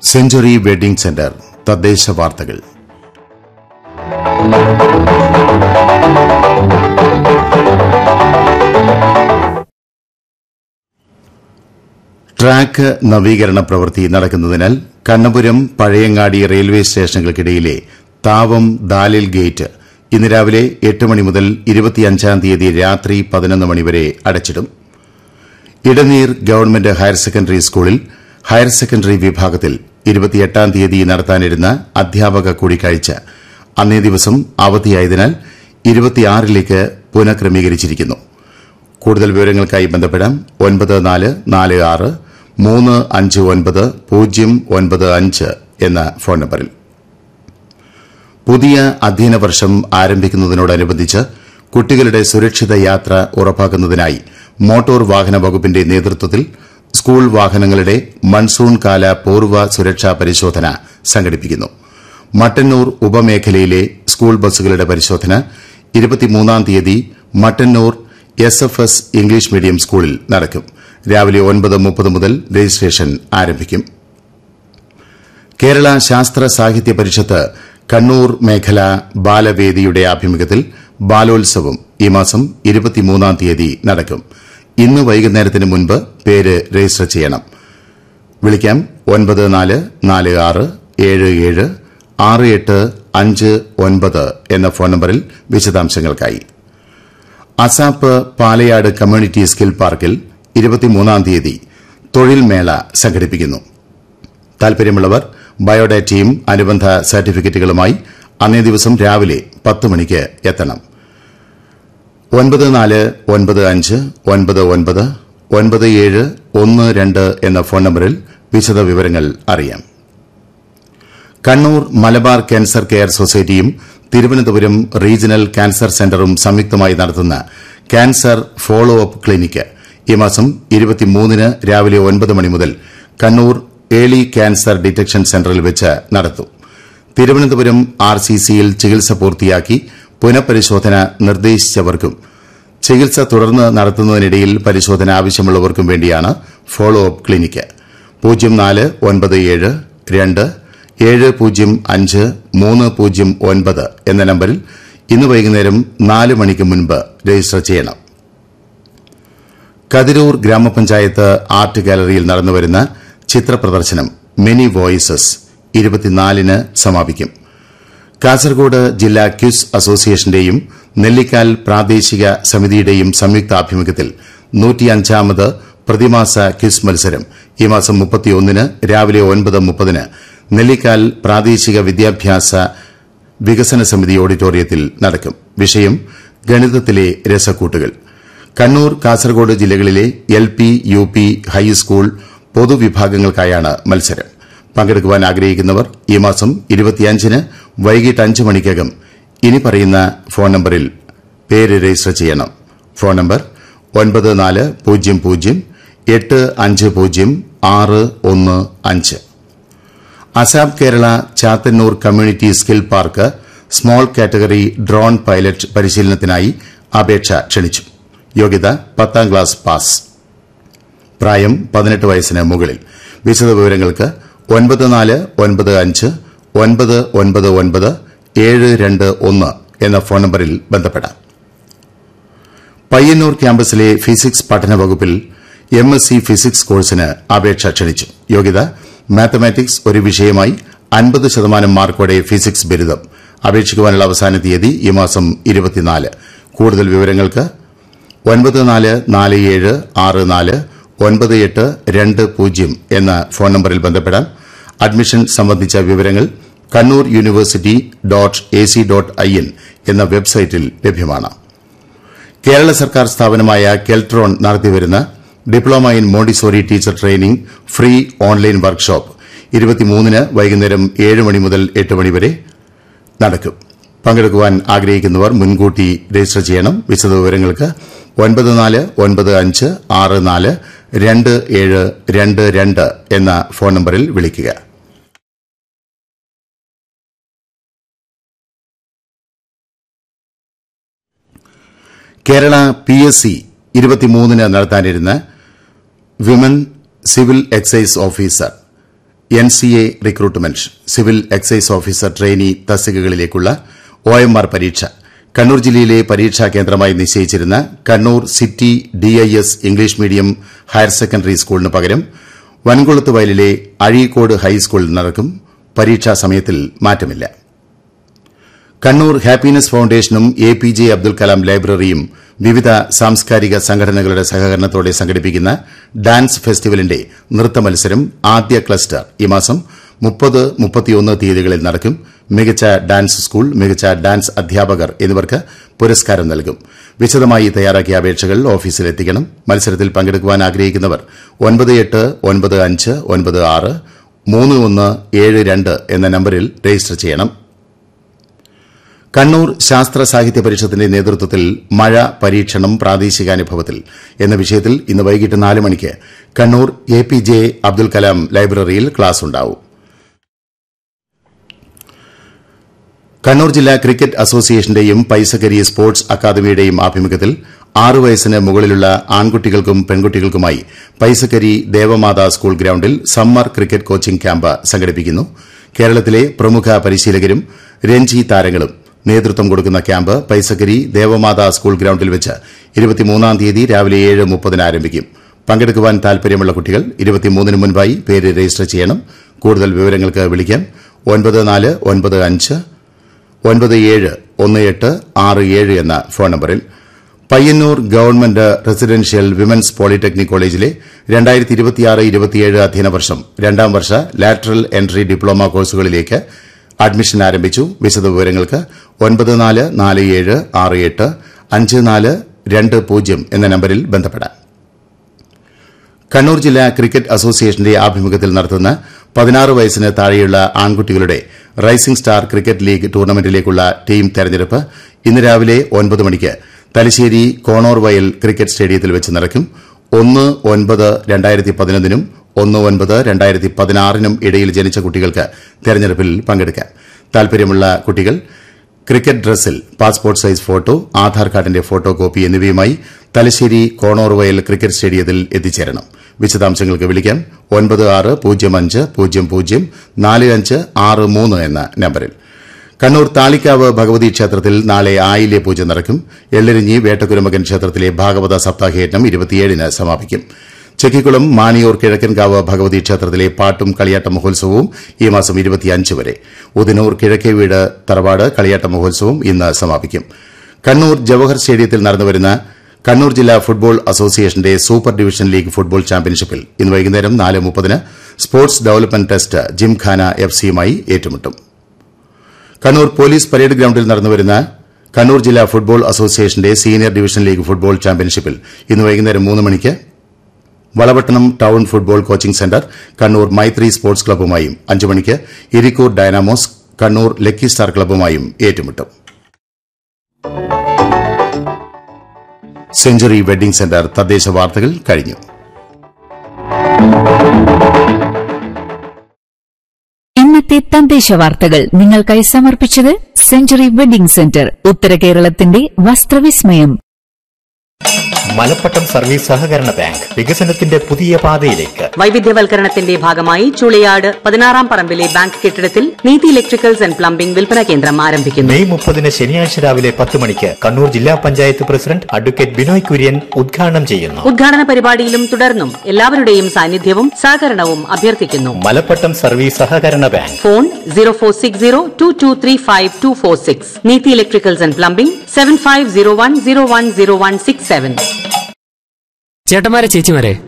century wedding centre തദ്ദേശ വാർത്തകൾ track നവീകരണ പ്രവൃത്തി നടക്കുന്നതിനാൽ കണ്ണപുരം പഴയങ്ങാടി റെയിൽവേ സ്റ്റേഷനുകൾക്കിടയിലെ താവം ദാലിൽ ഗേറ്റ് ഇന്ന് രാവിലെ എട്ട് മണി മുതൽ ഇരുപത്തിയഞ്ചാം തീയതി രാത്രി പതിനൊന്ന് മണിവരെ അടച്ചിടും ഇടനീർ ഗവൺമെന്റ് ഹയർ സെക്കൻഡറി സ്കൂളിൽ ഹയർ സെക്കൻഡറി വിഭാഗത്തിൽ ഇരുപത്തിയെട്ടാം തീയതി നടത്താനിരുന്ന അധ്യാപക കൂടിക്കാഴ്ച അന്നേ ദിവസം അവധിയായതിനാൽ ഇരുപത്തിയാറിലേക്ക് പുനഃക്രമീകരിച്ചിരിക്കുന്നു കൂടുതൽ വിവരങ്ങൾക്കായി ബന്ധപ്പെടാം ഒൻപത് നാല് നാല് ആറ് മൂന്ന് അഞ്ച് ഒൻപത് പൂജ്യം ഒൻപത് അഞ്ച് എന്ന ഫോൺ നമ്പറിൽ പുതിയ അധ്യയന വർഷം ആരംഭിക്കുന്നതിനോടനുബന്ധിച്ച് കുട്ടികളുടെ സുരക്ഷിത യാത്ര ഉറപ്പാക്കുന്നതിനായി മോട്ടോർ വാഹന വകുപ്പിന്റെ നേതൃത്വത്തിൽ സ്കൂൾ വാഹനങ്ങളുടെ മൺസൂൺ കാല പൂർവ്വ സുരക്ഷാ പരിശോധന സംഘടിപ്പിക്കുന്നു മട്ടന്നൂർ ഉപമേഖലയിലെ സ്കൂൾ ബസ്സുകളുടെ പരിശോധന ഇരുപത്തിമൂന്നാം തീയതി Mattannur S F S English medium സ്കൂളിൽ നടക്കും രാവിലെ ഒൻപത് മുപ്പത് മുതൽ രജിസ്ട്രേഷൻ ആരംഭിക്കും കേരള ശാസ്ത്ര സാഹിത്യ പരിഷത്ത് കണ്ണൂർ മേഖല ബാലവേദിയുടെ ആഭിമുഖ്യത്തിൽ ബാലോത്സവം ഈ മാസം ഇരുപത്തിമൂന്നാം തീയതി നടക്കും ഇന്ന് വൈകുന്നേരത്തിന് മുൻപ് പേര് രജിസ്റ്റർ ചെയ്യണം വിളിക്കാം ഒൻപത് നാല് നാല് ആറ് ഏഴ് ഏഴ് ആറ് എട്ട് അഞ്ച് ഒൻപത് എന്ന ഫോൺ നമ്പറിൽ വിശദാംശങ്ങൾക്കായി അസാപ്പ് പാലയാട് കമ്മ്യൂണിറ്റി സ്കിൽ പാർക്കിൽ ഇരുപത്തിമൂന്നാം തീയതി തൊഴിൽ മേള സംഘടിപ്പിക്കുന്നു താൽപര്യമുള്ളവർ ബയോഡാറ്റയും അനുബന്ധ സർട്ടിഫിക്കറ്റുകളുമായി അന്നേ ദിവസം രാവിലെ പത്ത് മണിക്ക് എത്തണം ഒൻപത് നാല് ഒൻപത് അഞ്ച് ഒൻപത് ഒൻപത് ഒൻപത് ഏഴ് ഒന്ന് രണ്ട് എന്ന ഫോൺ നമ്പറിൽ വിശദ വിവരങ്ങൾ അറിയാം കണ്ണൂർ മലബാർ ക്യാൻസർ കെയർ സൊസൈറ്റിയും തിരുവനന്തപുരം റീജിയണൽ ക്യാൻസർ സെന്ററും സംയുക്തമായി നടത്തുന്ന ക്യാൻസർ ഫോളോ അപ്പ് ക്ലിനിക്ക് ഈ മാസം ഇരുപത്തിമൂന്നിന് രാവിലെ ഒൻപത് മണി മുതൽ കണ്ണൂർ ഏളി ക്യാൻസർ ഡിറ്റക്ഷൻ സെന്ററിൽ വെച്ച് നടത്തും തിരുവനന്തപുരം ആർ സി സിയിൽ ചികിത്സ പൂർത്തിയാക്കി പുനഃപരിശോധന നിർദ്ദേശിച്ചവർക്കും ചികിത്സ തുടർന്ന് നടത്തുന്നതിനിടയിൽ പരിശോധന ആവശ്യമുള്ളവർക്കും വേണ്ടിയാണ് ഫോളോ അപ്പ് ക്ലിനിക്ക് പൂജ്യം നാല് ഒൻപത് ഏഴ് രണ്ട് ഏഴ് പൂജ്യം അഞ്ച് മൂന്ന് പൂജ്യം ഒൻപത് എന്ന നമ്പറിൽ ഇന്ന് വൈകുന്നേരം നാല് മണിക്ക് മുൻപ് രജിസ്റ്റർ ചെയ്യണം കതിരൂർ ഗ്രാമപഞ്ചായത്ത് ആർട്ട് ഗാലറിയിൽ നടന്നുവരുന്ന ചിത്രപ്രദർശനം മെനി വോയിസസ് ഇരുപത്തിനാലിന് സമാപിക്കും കാസർഗോഡ് ജില്ലാ ക്യൂസ് അസോസിയേഷന്റെയും നെല്ലിക്കാൽ പ്രാദേശിക സമിതിയുടെയും സംയുക്താഭിമുഖ്യത്തിൽ നൂറ്റിയഞ്ചാമത് പ്രതിമാസ ക്യൂസ് മത്സരം ഈ മാസം മുപ്പത്തിയൊന്നിന് രാവിലെ ഒൻപത് മുപ്പതിന് നെല്ലിക്കാൽ പ്രാദേശിക വിദ്യാഭ്യാസ വികസന സമിതി ഓഡിറ്റോറിയത്തിൽ നടക്കും വിഷയം ഗണിതത്തിലെ രസക്കൂട്ടുകൾ കണ്ണൂർ കാസർഗോഡ് ജില്ലകളിലെ L P U P high school പൊതുവിഭാഗങ്ങൾക്കായാണ് മത്സരം പങ്കെടുക്കുവാൻ ആഗ്രഹിക്കുന്നവർ ഈ മാസം ഇരുപത്തിയഞ്ചിന് വൈകിട്ട് അഞ്ച് മണിക്കകം ഇനി പറയുന്ന ഫോൺ നമ്പറിൽ പേര് രജിസ്റ്റർ ചെയ്യണം ഫോൺ നമ്പർ ഒൻപത് നാല് പൂജ്യം പൂജ്യം എട്ട് അഞ്ച് പൂജ്യം ആറ് ഒന്ന് അഞ്ച് ASAP Kerala Chathannur community skill park small category drone pilot പരിശീലനത്തിനായി അപേക്ഷ ക്ഷണിച്ചു യോഗ്യത പത്താം ക്ലാസ് പാസ് പ്രായം പതിനെട്ട് വയസ്സിന് മുകളിൽ വിശദ വിവരങ്ങൾക്ക് ഒൻപത് നാല് ഒൻപത് അഞ്ച് ഒൻപത് ഒൻപത് ഒൻപത് ഏഴ് രണ്ട് ഒന്ന് എന്ന ഫോൺ നമ്പറിൽ ബന്ധപ്പെടാം പയ്യന്നൂർ ക്യാമ്പസിലെ ഫിസിക്സ് പഠന വകുപ്പിൽ എം എസ് സി ഫിസിക്സ് കോഴ്സിന് അപേക്ഷ ക്ഷണിച്ചു യോഗ്യത മാത്തമാറ്റിക്സ് ഒരു വിഷയമായി അൻപത് ശതമാനം മാർക്കോടെ ഫിസിക്സ് ബിരുദം അപേക്ഷിക്കുവാനുള്ള അവസാന തീയതി ഈ മാസം ഇരുപത്തിനാല് കൂടുതൽ വിവരങ്ങൾക്ക് ഒൻപത് നാല് നാല് ഏഴ് ആറ് നാല് ഒൻപത് എട്ട് രണ്ട് പൂജ്യം എന്ന ഫോൺ നമ്പറിൽ ബന്ധപ്പെടാം അഡ്മിഷൻ സംബന്ധിച്ച വിവരങ്ങൾ Kannur university dot A C dot I N എന്ന വെബ്സൈറ്റിൽ ലഭ്യമാണ് കേരള സർക്കാർ സ്ഥാപനമായ കെൽട്രോൺ നടത്തിവരുന്ന diploma in Montessori teacher training free online workshop ഇരുപത്തിമൂന്നിന് വൈകുന്നേരം ഏഴ് മണി മുതൽ എട്ട് മണി വരെ നടക്കും പങ്കെടുക്കുവാൻ ആഗ്രഹിക്കുന്നവർ മുൻകൂട്ടി രജിസ്റ്റർ ചെയ്യണം വിശദവിവരങ്ങൾക്ക് ഒൻപത് നാല് ഒൻപത് അഞ്ച് ആറ് നാല് രണ്ട് ഏഴ് രണ്ട് രണ്ട് എന്ന ഫോൺ നമ്പറിൽ വിളിക്കുക കേരള പി എസ് സി ഇരുപത്തിമൂന്നിന് നടത്താനിരുന്ന women civil excise officer N C A recruitment civil excise officer trainee തസ്തികകളിലേക്കുള്ള ഒ എം ആർ പരീക്ഷ കണ്ണൂർ ജില്ലയിലെ പരീക്ഷാ കേന്ദ്രമായി നിശ്ചയിച്ചിരുന്ന Kannur city DIS English medium higher secondary സ്കൂളിന് പകരം വൻകുളത്ത് വയലിലെ അഴീക്കോട് ഹൈസ്കൂളിൽ നടക്കും പരീക്ഷാ സമയത്തിൽ മാറ്റമില്ല കണ്ണൂർ ഹാപ്പിനെസ് ഫൌണ്ടേഷനും A P J Abdul Kalam ലൈബ്രറിയും വിവിധ സാംസ്കാരിക സംഘടനകളുടെ സഹകരണത്തോടെ സംഘടിപ്പിക്കുന്ന ഡാൻസ് ഫെസ്റ്റിവലിന്റെ നൃത്ത മത്സരം ആദ്യ ക്ലസ്റ്റർ ഈ മാസം മുപ്പത് മുപ്പത്തിയൊന്ന് തീയതികളിൽ നടക്കും മികച്ച ഡാൻസ് സ്കൂൾ മികച്ച ഡാൻസ് അധ്യാപകർ എന്നിവർക്ക് പുരസ്കാരം നൽകും വിശദമായി തയ്യാറാക്കിയ അപേക്ഷകൾ ഓഫീസിൽ എത്തിക്കണം മത്സരത്തിൽ പങ്കെടുക്കുവാൻ ആഗ്രഹിക്കുന്നവർ ഒൻപത് എട്ട് ഒൻപത് അഞ്ച് ഒൻപത് ആറ് മൂന്ന് ഒന്ന് ഏഴ് രണ്ട് എന്ന നമ്പരിൽ രജിസ്റ്റർ ചെയ്യണം കണ്ണൂർ ശാസ്ത്ര സാഹിത്യ പരിഷത്തിന്റെ നേതൃത്വത്തിൽ മഴ പരീക്ഷണം പ്രാദേശികാനുഭവത്തിൽ എന്ന വിഷയത്തിൽ ഇന്ന് വൈകിട്ട് നാല് മണിക്ക് Kannur A P J Abdul Kalam ലൈബ്രറിയിൽ ക്ലാസ് ഉണ്ടാവും കണ്ണൂർ ജില്ലാ ക്രിക്കറ്റ് അസോസിയേഷന്റെയും പൈസക്കരി സ്പോർട്സ് അക്കാദമിയുടെയും ആഭിമുഖ്യത്തിൽ ആറു വയസ്സിന് മുകളിലുള്ള ആൺകുട്ടികൾക്കും പെൺകുട്ടികൾക്കുമായി പൈസക്കരി ദേവമാതാ സ്കൂൾ ഗ്രൌണ്ടിൽ സമ്മർ ക്രിക്കറ്റ് കോച്ചിംഗ് ക്യാമ്പ് സംഘടിപ്പിക്കുന്നു കേരളത്തിലെ പ്രമുഖ പരിശീലകരും രഞ്ജി താരങ്ങളും നേതൃത്വം കൊടുക്കുന്ന ക്യാമ്പ് പൈസക്കരി ദേവമാതാ സ്കൂൾ ഗ്രൌണ്ടിൽ വെച്ച് ഇരുപത്തിമൂന്നാം തീയതി രാവിലെ ഏഴ് മുപ്പതിന് ആരംഭിക്കും പങ്കെടുക്കുവാൻ താൽപര്യമുള്ള കുട്ടികൾ ഇരുപത്തിമൂന്നിന് മുൻപായി പേര് രജിസ്റ്റർ ചെയ്യണം കൂടുതൽ വിവരങ്ങൾക്ക് വിളിക്കാം ഒൻപത് നാല് ഒൻപത് അഞ്ച് ഒൻപത് ഏഴ് ഒന്ന് എട്ട് ആറ് ഏഴ് എന്ന ഫോൺ നമ്പറിൽ Payyanur government residential women's polytechnic കോളേജിലെ രണ്ടായിരത്തി ഇരുപത്തിയാറ് ഇരുപത്തിയേഴ് അധ്യയന വർഷം രണ്ടാം വർഷ ലാറ്ററൽ എൻട്രി ഡിപ്ലോമ കോഴ്സുകളിലേക്ക് അഡ്മിഷൻ ആരംഭിച്ചു വിശദവിവരങ്ങൾക്ക് ഒൻപത് നാല് നാല് ഏഴ് ആറ് എട്ട് അഞ്ച് നാല് രണ്ട് പൂജ്യം എന്ന നമ്പരിൽ ബന്ധപ്പെടാം കണ്ണൂർ ജില്ലാ ക്രിക്കറ്റ് അസോസിയേഷന്റെ ആഭിമുഖ്യത്തിൽ നടത്തുന്ന പതിനാറ് വയസ്സിന് താഴെയുള്ള ആൺകുട്ടികളുടെ റൈസിംഗ് സ്റ്റാർ ക്രിക്കറ്റ് ലീഗ് ടൂർണമെന്റിലേക്കുള്ള ടീം തെരഞ്ഞെടുപ്പ് ഇന്ന് രാവിലെ ഒൻപത് മണിക്ക് തലശ്ശേരി കോണോർ വയൽ ക്രിക്കറ്റ് സ്റ്റേഡിയത്തിൽ വെച്ച് നടക്കും ഒന്ന് ഒൻപത് രണ്ടായിരത്തി പതിനൊന്നിനും ഒന്ന് ഒൻപത് രണ്ടായിരത്തി പതിനാറിനും ഇടയിൽ ജനിച്ച കുട്ടികൾക്ക് തെരഞ്ഞെടുപ്പിൽ പങ്കെടുക്കാം താൽപര്യമുള്ള കുട്ടികൾ ക്രിക്കറ്റ് ഡ്രസ്സിൽ പാസ്പോർട്ട് സൈസ് ഫോട്ടോ ആധാർ കാർഡിന്റെ ഫോട്ടോ കോപ്പി എന്നിവയുമായി തലശ്ശേരി കോണോർവയൽ ക്രിക്കറ്റ് സ്റ്റേഡിയത്തിൽ എത്തിച്ചേരണം വിശദാംശങ്ങൾക്ക് വിളിക്കാം ഒൻപത് ആറ് പൂജ്യം അഞ്ച് പൂജ്യം പൂജ്യം നാല് അഞ്ച് ആറ് മൂന്ന് എന്ന നമ്പറിൽ കണ്ണൂർ താളിക്കാവ് ഭഗവതി ക്ഷേത്രത്തിൽ നാളെ ആയില്യ പൂജ നടക്കും എള്ളരിഞ്ഞി വേട്ടക്കുരുമകൻ ക്ഷേത്രത്തിലെ ഭാഗവത സപ്താഹയജ്ഞം ഇരുപത്തിയേഴിന് സമാപിക്കും ചെക്കിക്കുളം മാണിയൂർ കിഴക്കൻകാവ് ഭഗവതി ക്ഷേത്രത്തിലെ പാട്ടും കളിയാട്ട മഹോത്സവവും ഈ മാസം ഇരുപത്തിയഞ്ച് വരെ ഉദനൂർ കിഴക്കേവീട് തറവാട് കളിയാട്ട മഹോത്സവം ഇന്ന് സമാപിക്കും കണ്ണൂർ ജവഹർ സ്റ്റേഡിയത്തിൽ നടന്നുവരുന്ന കണ്ണൂർ ജില്ലാ ഫുട്ബോൾ അസോസിയേഷന്റെ സൂപ്പർ ഡിവിഷൻ ലീഗ് ഫുട്ബോൾ ചാമ്പ്യൻഷിപ്പിൽ ഇന്ന് വൈകുന്നേരം നാല് മുപ്പതിന് sports development test gymkhana F സിയുമായി ഏറ്റുമുട്ടും കണ്ണൂർ പോലീസ് പരേഡ് ഗ്രൌണ്ടിൽ നടന്നുവരുന്ന കണ്ണൂർ ജില്ലാ ഫുട്ബോൾ അസോസിയേഷന്റെ സീനിയർ ഡിവിഷൻ ലീഗ് ഫുട്ബോൾ ചാമ്പ്യൻഷിപ്പിൽ ഇന്ന് വൈകുന്നേരം മൂന്ന് മണിക്ക് Valapattanam town football coaching centre Kannur Maithri sports ക്ലബ്ബുമായും അഞ്ചു മണിക്ക് Irikkur Dynamos Kannur lucky star ക്ലബ്ബുമായും ഏറ്റുമുട്ടും സെഞ്ചുറി വെഡ്ഡിംഗ് സെന്റർ തദ്ദേശ വാർത്തകൾ കഴിഞ്ഞു ഇന്നത്തെ തദ്ദേശ വാർത്തകൾ നിങ്ങൾക്കായി സമർപ്പിച്ചത് സെഞ്ചുറി വെഡിംഗ് സെന്റർ ഉത്തര കേരളത്തിന്റെ വസ്ത്രവിസ്മയം മലപ്പട്ടം സർവീസ് സഹകരണ ബാങ്ക് വികസനത്തിന്റെ പുതിയ പാതയിലേക്ക് വൈവിധ്യവൽക്കരണത്തിന്റെ ഭാഗമായി ചുളിയാട് പതിനാറാം പറമ്പിലെ ബാങ്ക് കെട്ടിടത്തിൽ നീതി ഇലക്ട്രിക്കൽസ് ആൻഡ് പ്ലംബിംഗ് വിൽപ്പന കേന്ദ്രം ആരംഭിക്കുന്നു മെയ് മുപ്പതിന് ശനിയാഴ്ച രാവിലെ പത്ത് മണിക്ക് കണ്ണൂർ ജില്ലാ പഞ്ചായത്ത് പ്രസിഡന്റ് അഡ്വക്കേറ്റ് ബിനോയ് കുര്യൻ ഉദ്ഘാടനം ചെയ്യുന്നു ഉദ്ഘാടന പരിപാടിയിലും തുടർന്നും എല്ലാവരുടെയും സാന്നിധ്യവും സഹകരണവും അഭ്യർത്ഥിക്കുന്നു മലപ്പട്ടം സർവീസ് സഹകരണ bank phone zero four six zero two two three five two four six Neethi electricals and plumbing seven five zero one zero one zero one six seven ചേട്ടന്മാരെ ചേച്ചിമാരെ